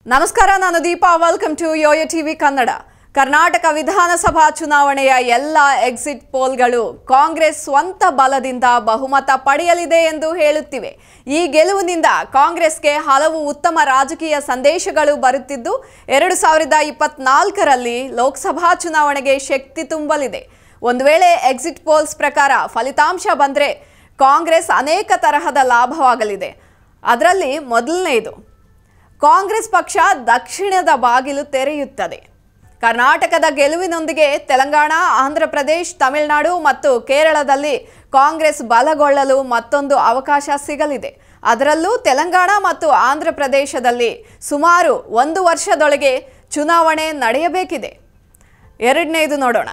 ನಮಸ್ಕಾರ ನಾನು Deepa welcome to YoYo TV Kannada Karnataka ವಿಧಾನಸಭಾ ಚುನಾವಣೆಯ ಎಲ್ಲ ಎಕ್ಸಿಟ್ ಪೋಲ್ಗಳು ಕಾಂಗ್ರೆಸ್ ಸ್ವಂತ ಬಲದಿಂದ ಬಹುಮತ ಪಡೆಯಲಿದೆ ಎಂದು ಹೇಳುತ್ತಿವೆ ಈ ಗೆಲುವಿನಿಂದ ಕಾಂಗ್ರೆಸ್ಗೆ ಹಲವು ಉತ್ತಮ ರಾಜಕೀಯ ಸಂದೇಶಗಳು ಬರುತ್ತಿದ್ದು ಎರಡು ಸಾವಿರದ ಇಪ್ಪತ್ನಾಲ್ಕರಲ್ಲಿ ಲೋಕಸಭಾ ಚುನಾವಣೆಗೆ ಶಕ್ತಿ ತುಂಬಲಿದೆ ಒಂದು ವೇಳೆ ಎಕ್ಸಿಟ್ ಪೋಲ್ಸ್ ಪ್ರಕಾರ ಫಲಿತಾಂಶ ಬಂದರೆ ಕಾಂಗ್ರೆಸ್ ಅನೇಕ ತರಹದ ಲಾಭವಾಗಲಿದೆ ಅದರಲ್ಲಿ ಮೊದಲನೆಯದು ಕಾಂಗ್ರೆಸ್ ಪಕ್ಷ ದಕ್ಷಿಣದ ಬಾಗಿಲು ತೆರೆಯುತ್ತದೆ ಕರ್ನಾಟಕದ ಗೆಲುವಿನೊಂದಿಗೆ ತೆಲಂಗಾಣ ಆಂಧ್ರಪ್ರದೇಶ್ ತಮಿಳುನಾಡು ಮತ್ತು ಕೇರಳದಲ್ಲಿ ಕಾಂಗ್ರೆಸ್ ಬಲಗೊಳ್ಳಲು ಮತ್ತೊಂದು ಅವಕಾಶ ಸಿಗಲಿದೆ ಅದರಲ್ಲೂ ತೆಲಂಗಾಣ ಮತ್ತು ಆಂಧ್ರಪ್ರದೇಶದಲ್ಲಿ ಸುಮಾರು ಒಂದು ವರ್ಷದೊಳಗೆ ಚುನಾವಣೆ ನಡೆಯಬೇಕಿದೆ ಎರಡನೇದು ನೋಡೋಣ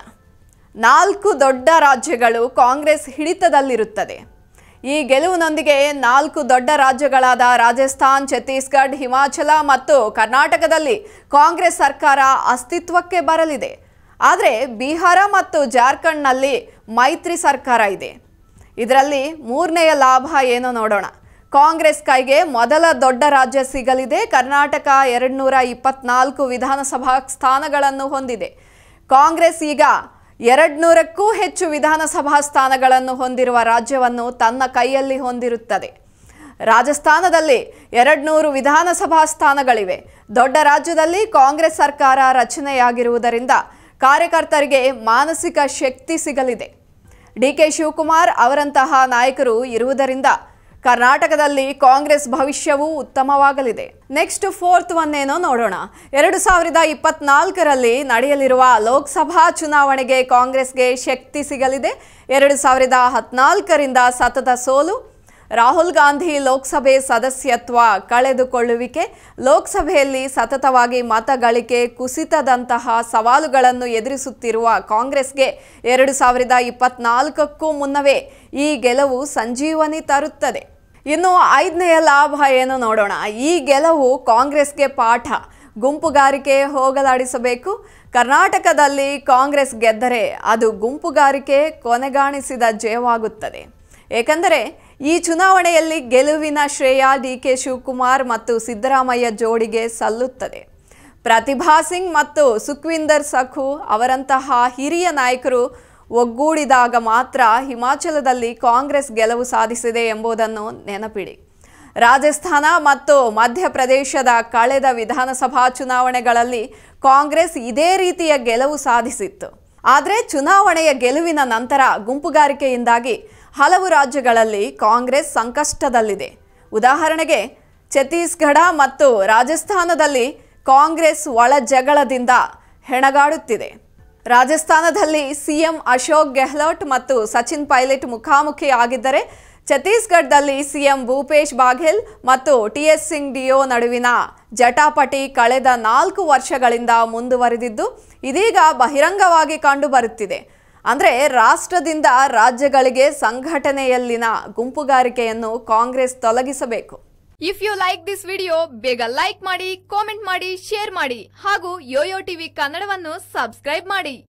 ನಾಲ್ಕು ದೊಡ್ಡ ರಾಜ್ಯಗಳು ಕಾಂಗ್ರೆಸ್ ಹಿಡಿತದಲ್ಲಿರುತ್ತದೆ ಈ ಗೆಲುವಿನೊಂದಿಗೆ ನಾಲ್ಕು ದೊಡ್ಡ ರಾಜ್ಯಗಳಾದ ರಾಜಸ್ಥಾನ್ ಛತ್ತೀಸ್ಗಢ ಹಿಮಾಚಲ ಮತ್ತು ಕರ್ನಾಟಕದಲ್ಲಿ ಕಾಂಗ್ರೆಸ್ ಸರ್ಕಾರ ಅಸ್ತಿತ್ವಕ್ಕೆ ಬರಲಿದೆ ಆದರೆ ಬಿಹಾರ ಮತ್ತು ಜಾರ್ಖಂಡ್ನಲ್ಲಿ ಮೈತ್ರಿ ಸರ್ಕಾರ ಇದೆ ಇದರಲ್ಲಿ ಮೂರನೆಯ ಲಾಭ ಏನೋ ನೋಡೋಣ ಕಾಂಗ್ರೆಸ್ ಕೈಗೆ ಮೊದಲ ದೊಡ್ಡ ರಾಜ್ಯ ಸಿಗಲಿದೆ ಕರ್ನಾಟಕ ಎರಡು ನೂರ ಇಪ್ಪತ್ನಾಲ್ಕು ವಿಧಾನಸಭಾ ಸ್ಥಾನಗಳನ್ನು ಹೊಂದಿದೆ ಕಾಂಗ್ರೆಸ್ ಈಗ ಎರಡು ನೂರಕ್ಕೂ ಹೆಚ್ಚು ವಿಧಾನಸಭಾ ಸ್ಥಾನಗಳನ್ನು ಹೊಂದಿರುವ ರಾಜ್ಯವನ್ನು ತನ್ನ ಕೈಯಲ್ಲಿ ಹೊಂದಿರುತ್ತದೆ ರಾಜಸ್ಥಾನದಲ್ಲಿ ಎರಡು ನೂರು ವಿಧಾನಸಭಾ ಸ್ಥಾನಗಳಿವೆ ದೊಡ್ಡ ರಾಜ್ಯದಲ್ಲಿ ಕಾಂಗ್ರೆಸ್ ಸರ್ಕಾರ ರಚನೆಯಾಗಿರುವುದರಿಂದ ಕಾರ್ಯಕರ್ತರಿಗೆ ಮಾನಸಿಕ ಶಕ್ತಿ ಸಿಗಲಿದೆ ಡಿ ಕೆ ಶಿವಕುಮಾರ್ ಅವರಂತಹ ನಾಯಕರು ಇರುವುದರಿಂದ ಕರ್ನಾಟಕದಲ್ಲಿ ಕಾಂಗ್ರೆಸ್ ಭವಿಷ್ಯವು ಉತ್ತಮವಾಗಲಿದೆ ನೆಕ್ಸ್ಟ್ ಫೋರ್ತ್ ಒನ್ ಏನೋ ನೋಡೋಣ ಎರಡು ಸಾವಿರದ ಇಪ್ಪತ್ನಾಲ್ಕರಲ್ಲಿ ನಡೆಯಲಿರುವ ಲೋಕಸಭಾ ಚುನಾವಣೆಗೆ ಕಾಂಗ್ರೆಸ್ಗೆ ಶಕ್ತಿ ಸಿಗಲಿದೆ ಎರಡು ಸಾವಿರದ ಹದಿನಾಲ್ಕರಿಂದ ಸತತ ಸೋಲು ರಾಹುಲ್ ಗಾಂಧಿ ಲೋಕಸಭೆ ಸದಸ್ಯತ್ವ ಕಳೆದುಕೊಳ್ಳುವಿಕೆ ಲೋಕಸಭೆಯಲ್ಲಿ ಸತತವಾಗಿ ಮತ ಗಳಿಕೆ ಕುಸಿತದಂತಹ ಸವಾಲುಗಳನ್ನು ಎದುರಿಸುತ್ತಿರುವ ಕಾಂಗ್ರೆಸ್ಗೆ ಎರಡು ಸಾವಿರದ ಇಪ್ಪತ್ನಾಲ್ಕಕ್ಕೂ ಮುನ್ನವೇ ಈ ಗೆಲುವು ಸಂಜೀವನಿ ತರುತ್ತದೆ ಇನ್ನು ಐದನೆಯ ಲಾಭ ಏನು ನೋಡೋಣ ಈ ಗೆಲುವು ಕಾಂಗ್ರೆಸ್ಗೆ ಪಾಠ ಗುಂಪುಗಾರಿಕೆ ಹೋಗಲಾಡಿಸಬೇಕು ಕರ್ನಾಟಕದಲ್ಲಿ ಕಾಂಗ್ರೆಸ್ ಗೆದ್ದರೆ ಅದು ಗುಂಪುಗಾರಿಕೆ ಕೊನೆಗಾಣಿಸಿದ ಜಯವಾಗುತ್ತದೆ ಏಕೆಂದರೆ ಈ ಚುನಾವಣೆಯಲ್ಲಿ ಗೆಲುವಿನ ಶ್ರೇಯ ಡಿ ಕೆ ಶಿವಕುಮಾರ್ ಮತ್ತು ಸಿದ್ದರಾಮಯ್ಯ ಜೋಡಿಗೆ ಸಲ್ಲುತ್ತದೆ ಪ್ರತಿಭಾ ಸಿಂಗ್ ಮತ್ತು ಸುಖ್ವಿಂದರ್ ಸಖು ಅವರಂತಹ ಹಿರಿಯ ನಾಯಕರು ಒಗ್ಗೂಡಿದಾಗ ಮಾತ್ರ ಹಿಮಾಚಲದಲ್ಲಿ ಕಾಂಗ್ರೆಸ್ ಗೆಲುವು ಸಾಧಿಸಿದೆ ಎಂಬುದನ್ನು ನೆನಪಿಡಿ ರಾಜಸ್ಥಾನ ಮತ್ತು ಮಧ್ಯಪ್ರದೇಶದ ಕಳೆದ ವಿಧಾನಸಭಾ ಚುನಾವಣೆಗಳಲ್ಲಿ ಕಾಂಗ್ರೆಸ್ ಇದೇ ರೀತಿಯ ಗೆಲುವು ಸಾಧಿಸಿತ್ತು ಆದರೆ ಚುನಾವಣೆಯ ಗೆಲುವಿನ ನಂತರ ಗುಂಪುಗಾರಿಕೆಯಿಂದಾಗಿ ಹಲವು ರಾಜ್ಯಗಳಲ್ಲಿ ಕಾಂಗ್ರೆಸ್ ಸಂಕಷ್ಟದಲ್ಲಿದೆ ಉದಾಹರಣೆಗೆ ಛತ್ತೀಸ್ಗಢ ಮತ್ತು ರಾಜಸ್ಥಾನದಲ್ಲಿ ಕಾಂಗ್ರೆಸ್ ಒಳ ಜಗಳದಿಂದ ಹೆಣಗಾಡುತ್ತಿದೆ ರಾಜಸ್ಥಾನದಲ್ಲಿ ಸಿಎಂ ಅಶೋಕ್ ಗೆಹ್ಲೋಟ್ ಮತ್ತು ಸಚಿನ್ ಪೈಲಟ್ ಮುಖಾಮುಖಿ ಆಗಿದ್ದರೆ ಛತ್ತೀಸ್ಗಢದಲ್ಲಿ ಸಿಎಂ ಭೂಪೇಶ್ ಬಾಘೆಲ್ ಮತ್ತು ಟಿಎಸ್ ಸಿಂಗ್ ಡಿಯೋ ನಡುವಿನ ಜಟಾಪಟಿ ಕಳೆದ ನಾಲ್ಕು ವರ್ಷಗಳಿಂದ ಮುಂದುವರೆದಿದ್ದು ಇದೀಗ ಬಹಿರಂಗವಾಗಿ ಕಂಡುಬರುತ್ತಿದೆ ಅಂದರೆ ರಾಷ್ಟ್ರದಿಂದ ರಾಜ್ಯಗಳಿಗೆ ಸಂಘಟನೆಯಲ್ಲಿನ ಗುಂಪುಗಾರಿಕೆಯನ್ನು ಕಾಂಗ್ರೆಸ್ ತೊಲಗಿಸಬೇಕು if you like this video ಬೇಗ ಲೈಕ್ ಮಾಡಿ ಕಾಮೆಂಟ್ ಮಾಡಿ ಶೇರ್ ಮಾಡಿ ಹಾಗೂ ಯೋಯೋ ಟಿವಿ ಕನ್ನಡವನ್ನು ಸಬ್ಸ್ಕ್ರೈಬ್ ಮಾಡಿ